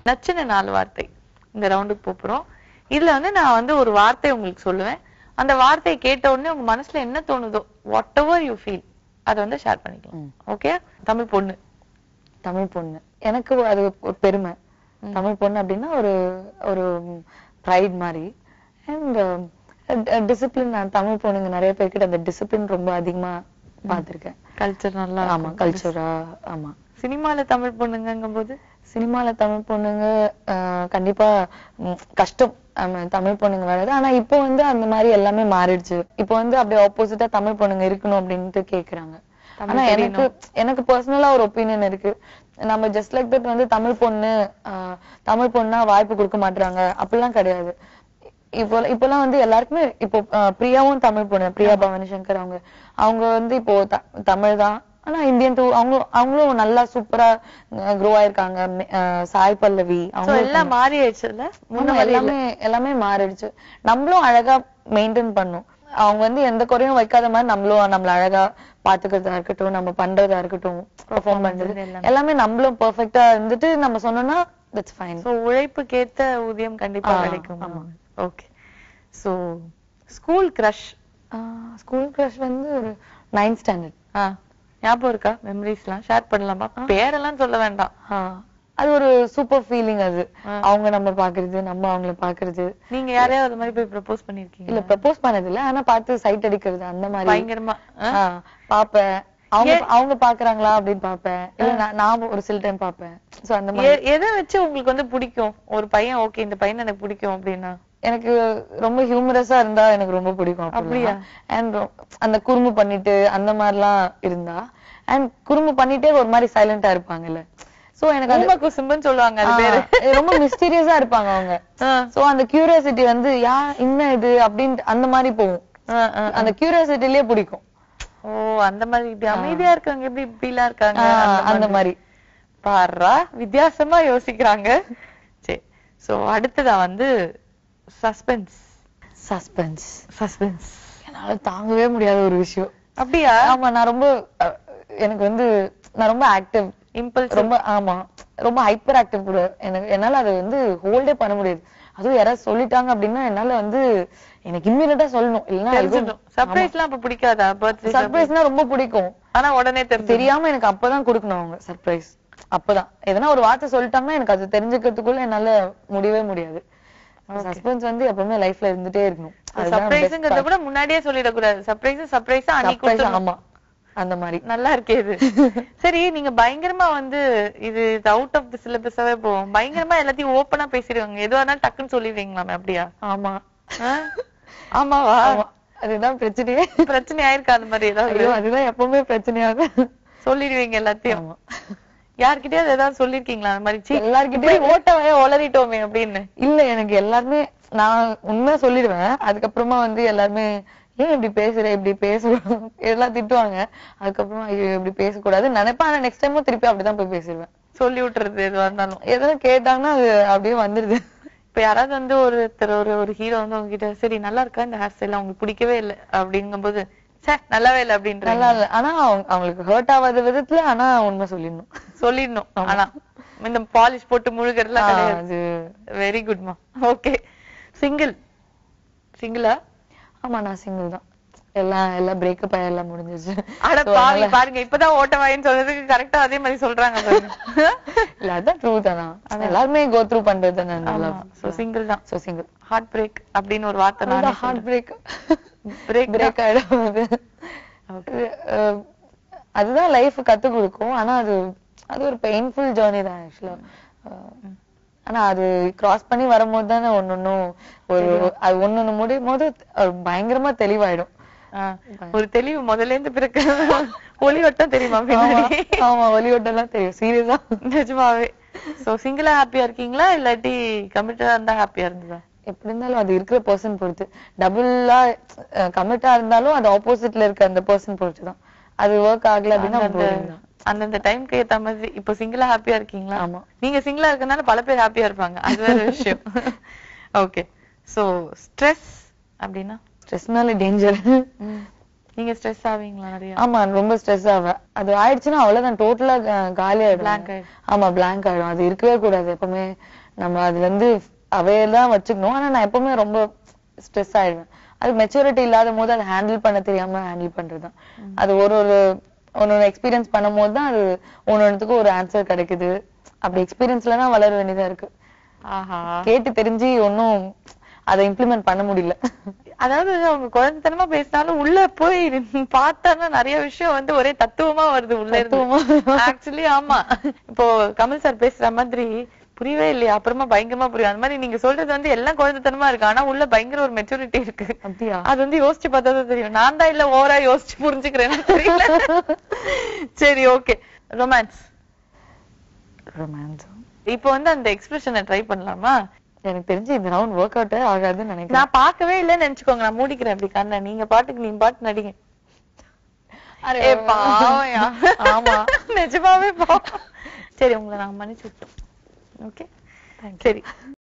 நச்சுன நாலு வார்த்தை இந்த ரவுண்டுக்கு போறோம் இதுல வந்து நான் வந்து ஒரு வார்த்தை உங்களுக்கு சொல்லுவேன் அந்த வார்த்தையை கேட்ட உடனே உங்க மனசுல என்ன தோணுதோ வாட் எவர் யூ ஃபீல் அதை வந்து ஷேர் பண்ணிக்கலாம் ஓகே தமிழ் பொண்ணு தமிழ் பொண்ணு எனக்கு அது ஒரு பெருமை தமிழ் பொண்ணு அப்படின்னா ஒரு ஒரு ப்ரைட் மாதிரி அண்ட் டிசிப்ளின் நான் தமிழ் பொண்ணுங்க நிறைய பேர்கிட்ட அந்த டிசிப்ளின் ரொம்ப அதிகமா பார்த்திருக்கேன் கல்ச்சர் நல்லா ஆமா கல்ச்சரா ஆமா சினிமால தமிழ் பொண்ணுங்கும் போது சினிமால தமிழ் பொண்ணுங்க ஆஹ், கண்டிப்பா ம், கஷ்டம் ஆமா, தமிழ் பொண்ணுங்க வர்றது ஆனா இப்போ வந்து அந்த மாதிரி எல்லாமே மாறிடுச்சு இப்போ வந்து அப்படியே ஆப்போசிட்டா தமிழ் பொண்ணுங்க இருக்கணும் அப்படின்ட்டு கேக்குறாங்க ஆனா எனக்கு எனக்கு பர்சனலா ஒரு ஒப்பீனியன் இருக்கு நம்ம ஜஸ்ட் லைக் தட் வந்து தமிழ் பொண்ணு ஆஹ், தமிழ் பொண்ணா வாய்ப்பு கொடுக்க மாட்டாங்க அப்படிலாம் கிடையாது இப்போ இப்பெல்லாம் வந்து எல்லாருக்குமே இப்போ ஆஹ், பிரியாவும் தமிழ் பொண்ணு பிரியா பவானி சங்கர் அவங்க அவங்க வந்து இப்போ த- தமிழ் தான் ஆனா இந்தியன் டூ அவங்க அவங்களும் நல்லா சூப்பரா க்ரோ ஆயிருக்காங்க மெ- ஆஹ், சாய் பல்லவி சோ அவங்க எல்லாம் மாறிடுச்சுல்ல ஆமா, எல்லாமே எல்லாமே மாறிடுச்சு நம்மளும் அழகா மெயின்டைன் பண்ணும் அவங்க வந்து எந்த குறையும் வைக்காத மாதிரி நம்மளும் நம்மள அழகா பாத்துக்கிறதா இருக்கட்டும் நம்ம பண்றதா இருக்கட்டும் பெர்ஃபார்ம் பண்றது எல்லாமே நம்மளும் பெர்ஃபெக்ட்டா இருந்துட்டு நம்ம சொன்னோம்னா தட்ஸ் ஃபைன் சோ உழைப்புக்கேத்த ஊதியம் கண்டிப்பா ஆ, கிடைக்கும் okay so school crush school crush வந்து ஒரு நைன்த் ஸ்டாண்டர்ட் ஆ ஞாபகம் இருக்கா மெமரிஸ்லாம் ஷேர் பண்ணலாமா பேரெல்லாம் சொல்ல வேண்டாம் அது ஒரு சூப்பர் ஃபீலிங் அது அவங்க நம்ம பாக்குறது நம்ம அவங்கள பாக்குறது நீங்க யாரையாவது அது மாதிரி போய் ப்ரப்போஸ் பண்ணிருக்கீங்க இல்ல ப்ரப்போஸ் பண்ணது இல்ல ஆனா பார்த்து சைட் அடிக்கிறது அந்த மாதிரி பயங்கரமா ஆ? ஆ, பாப்பேன் அவங்க அவங்க பாக்குறாங்களா அப்படின்னு பாப்பேன் இல்ல நான் நான் ஒரு சில டைம் பாப்பேன் சோ அந்த மாதிரி எ- எதை வச்சு உங்களுக்கு வந்து பிடிக்கும் ஒரு பையன் ஓகே இந்த பையன் எனக்கு பிடிக்கும் அப்படின்னா எனக்கு ரொம்ப ஹியூமரஸா இருந்தா எனக்கு ரொம்ப பிடிக்கும் அப்படியா? அண்ட் அந்த குறும்பு பண்ணிட்டு அந்த மாதிரிலாம் இருந்தா அண்ட் குறும்பு பண்ணிட்டே ஒரு மாதிரி சைலண்டா இருப்பாங்கல்ல சோ எனக்கு அது ஊம குசும்புன்னு சொல்லுவாங்க அது பேரு ஆ, ரொம்ப மிஸ்டீரியஸா இருப்பாங்க அவங்க ஆ, சோ அந்த கியூரியாசிட்டி வந்து யா என்ன இது அப்படின்னு அந்த மாதிரி போகும் ஆ, ஆ. அந்த கியூரியாசிட்டிலேயே பிடிக்கும் ஓ அந்த மாதிரி இப்படி அமைதியா இருக்காங்க எப்படி இப்படிலாம் இருக்காங்க ஆ, அந்த மாதிரி பாரா வித்தியாசமா யோசிக்கிறாங்க சரி சோ அடுத்ததா வந்து சஸ்பென்ஸ் சஸ்பென்ஸ் சஸ்பென்ஸ் என்னால தாங்கவே முடியாத ஒரு விஷயம் அப்படியா ஆமா நான் ரொம்ப அஹ், எனக்கு வந்து நான் ரொம்ப ஆக்டிவ் இம்பல்ஸ் ரொம்ப ஆமா ரொம்ப ஹைப்பர் ஆக்டிவ் கூட எனக்கு என்னால அதை வந்து ஹோல்டே பண்ண முடியாது அதுவும் யாராவது சொல்லிட்டாங்க அப்படின்னா என்னால வந்து எனக்கு இம்மீடியட்டா சொல்லணும் இல்லைன்னா தெரிஞ்சிடும் சர்ப்ரைஸ்லாம் அப்ப பிடிக்காதா பர்த்டே சர்ப்ரைஸ்னா ரொம்ப பிடிக்கும் ஆனா உடனே தெரிஞ்சு தெரியாம எனக்கு அப்பதான் கொடுக்கணும் அவங்க சர்ப்ரைஸ் அப்பதான் எதனா ஒரு வார்த்தை சொல்லிட்டாங்கன்னா எனக்கு அது தெரிஞ்சுக்கிறதுக்குள்ள என்னால முடியவே முடியாது சஸ்பென்ஸ் வந்து எப்பவுமே லைஃப்ல இருந்துட்டே இருக்கணும் அதுதான் சர்ப்ரைஸ்ங்கிறத கூட முன்னாடியே சொல்லிடக்கூடாது சர்ப்ரைஸ் சர்ப்ரைஸா அன்னைக்கு surprise, கொடுத்துடணும். ஆமா அந்த மாதிரி நல்லா இருக்கே இது சரி நீங்க பயங்கரமா வந்து இது அவுட் ஆஃப் தி சிலபஸாவே போவோம் பயங்கரமா எல்லாத்தையும் ஓப்பனா பேசிடுவாங்க எதுவா இருந்தாலும் டக்குன்னு சொல்லிடுவீங்களாமே அப்படியா ஆமா ஆ? ஆமாவா ஆமா அதுதான் பிரச்சனையே பிரச்சனை ஆயிருக்கா அந்த மாதிரி ஏதாவது ஐயோ அதுதான் எப்பவுமே பிரச்சனையாகும் சொல்லிடுவீங்க எல்லாத்தையும் ஆமா யார்கிட்டயாவது ஏதாவது சொல்லிருக்கீங்களா அந்த மாதிரி சீ, எல்லார்கிட்டயும் இப்படி ஓட்டவைய உளறிட்டோமே அப்படின்னு இல்ல எனக்கு எல்லாருமே நான் உண்மை சொல்லிடுவேன் அதுக்கப்புறமா வந்து எல்லாருமே ஏன் இப்படி பேசுற இப்படி பேச எல்லாம் திட்டுவாங்க அதுக்கப்புறமா ஐயோ இப்படி பேசக்கூடாது நினைப்பேன் ஆனா நெக்ஸ்ட் டைமும் திருப்பி அப்படிதான் போய் பேசிடுவேன் சொல்லி விட்டுறது எதுவா இருந்தாலும் எதனா கேட்டாங்கன்னா அது அப்படியே வந்துருது இப்ப யாராவது வந்து ஒருத்தர் ஒரு ஒரு ஹீரோ வந்து உங்ககிட்ட சரி நல்லா இருக்கா இந்த ஹேர் ஸ்டைல் உங்களுக்கு பிடிக்கவே இல்லை அப்படிங்கும்போது சே நல்லாவே இல்லை அப்படின்ற நல்லா இல்ல ஆனா அவங்க- அவங்களுக்கு ஹர்ட் ஆகாத விதத்துல ஆனா உண்மை சொல்லிடணும் சொல்லிடணும் ஆனா இந்த பாலிஷ் போட்டு முழுகிறதுலாம் ஆ, கிடையாது அது வெரி குட்மா ஓகே சிங்கிள் சிங்கிளா ஆமா நான் சிங்கிள் தான் எல்லாம் எல்லாம் பிரேக்கப் ஆகி எல்லாம் முடிஞ்சிருச்சு அட So, பாவி அதனால- பாருங்க இப்பதான் ஓட்டவாயின்னு சொன்னதுக்கு கரெக்டா அதே மாதிரி சொல்றாங்க பாருங்க இல்ல அதான் ட்ரூ தானா எல்லாருமே கோ த்ரூ பண்றது தானே நல்லா சோ சிங்கிள் தான் சோ சிங்கிள் ஹார்ட் பிரேக் அப்படின்னு ஒரு வார்த்தை நான் ஹார்ட் பிரேக் பிரேக் பிரேக் ஆயிடும் அது அஹ், அதுதான் லைஃப் கத்து கொடுக்கும் ஆனா அது அது ஒரு பெயின்ஃபுல் ஜேர்னி தான் ஆக்சுவலா ஆனா அது கிராஸ் பண்ணி வரும்போது தானே ஒன்னொன்னும் ஒரு அது ஒன்னொன்னு முடியும் போது அது பயங்கரமா தெளிவாயிடும் ஒரு தெளிவு முதல்ல இருந்து பிறகு ஒளி வட்டம் தெரியுமா பின்னாடி ஆமா ஒலியோட்டெல்லாம் தெரியும் சீரியஸா நிஜமாவே சோ சிங்கிளா ஹாப்பியா இருக்கீங்களா இல்லாட்டி கமிட்டடா இருந்தா ஹாப்பியா இருந்ததா எப்படி இருந்தாலும் அது இருக்கிற பர்சன் பொறுத்து டபுளா கமிட்டா இருந்தாலும் அது ஆப்போசிட்ல இருக்க அந்த பர்சன் பொறுத்து தான் அது ஒர்க் ஆகல அப்படின்னா அந்த- boring தான். அந்தந்த டைம்க்கு ஏத்த மாதிரி இப்போ சிங்கிளா ஹாப்பியா இருக்கீங்களா ஆமா. நீங்க சிங்கிளா இருக்கனால பல பேர் ஹாப்பியா இருப்பாங்க அது வேற விஷயம் ஓகே சோ ஸ்ட்ரெஸ் அப்படின்னா ஸ்ட்ரெஸ்னால டேஞ்சர் நீங்க ஸ்ட்ரெஸ் ஆவீங்களா நிறைய ஆமா ரொம்ப ஸ்ட்ரெஸ் ஆவேன் அது ஆயிடுச்சுன்னா அவ்வளவுதான் டோட்டலா காலி Blank ஆயிடும் ஆயிடும். ஆமா blank ஆயிடும் அது இருக்கவே கூடாது எப்பவுமே நம்ம அதுல இருந்து அவையர் தான் வச்சுக்கணும் ஆனா நான் எப்பவுமே ரொம்ப ஸ்ட்ரெஸ் ஆயிடுவேன் அது மெச்சூரிட்டி இல்லாத போது அதை ஹேண்டில் பண்ண தெரியாம ஹேண்டில் பண்றதுதான் அது ஒரு ஒரு ஒன்னு எக்ஸ்பீரியன்ஸ் பண்ணும் போது தான் அது ஒன்னொன்னுத்துக்கும் ஒரு ஆன்சர் கிடைக்குது அப்படி எக்ஸ்பீரியன்ஸ்ல தான் வளர வேண்டியதா இருக்கு ஆஹா கேட்டு தெரிஞ்சு ஒன்னும் அதை இம்ப்ளிமெண்ட் பண்ண முடியல அதாவது அவங்க குழந்தைத்தனமா பேசினாலும் உள்ள போய் பார்த்தானா நிறைய விஷயம் வந்து ஒரே தத்துவமா வருது உள்ள தத்துவமா? இருந்து ஆக்சுவலி ஆமா இப்போ கமல் சார் பேசுற மாதிரி புரியவே இல்லையா அப்புறமா பயங்கரமா புரியும் அந்த மாதிரி நீங்க சொல்றது வந்து எல்லாம் குழந்தைத்தனமா இருக்கு ஆனா உள்ள பயங்கர ஒரு மெச்சூரிட்டி இருக்கு அப்படியா அது வந்து யோசிச்சு பார்த்தா தான் தெரியும் நான் தான் இல்ல ஓவரா யோசிச்சு புரிஞ்சுக்கிறேன்னு தெரியல சரி ஓகே ரொமான்ஸ் ரொமான்ஸ் இப்போ வந்து அந்த எக்ஸ்பிரஷனை ட்ரை பண்ணலாமா எனக்கு தெரிஞ்சு இந்த ரவுண்ட் ஒர்க் அவுட்டே ஆகாதுன்னு நினைக்கிறேன் நான் பார்க்கவே இல்லைன்னு நினைச்சுக்கோங்க நான் மூடிக்கிறேன் அப்படி கண்ணை நீங்க பாட்டுக்கு நீங்க பாட்டு நடிங்க அரே, ஏ பாவம்யா. ஆமா நிஜமாவே பாவம் சரி உங்களை நாங்க மன்னிச்சு விட்டோம் ஓகே சரி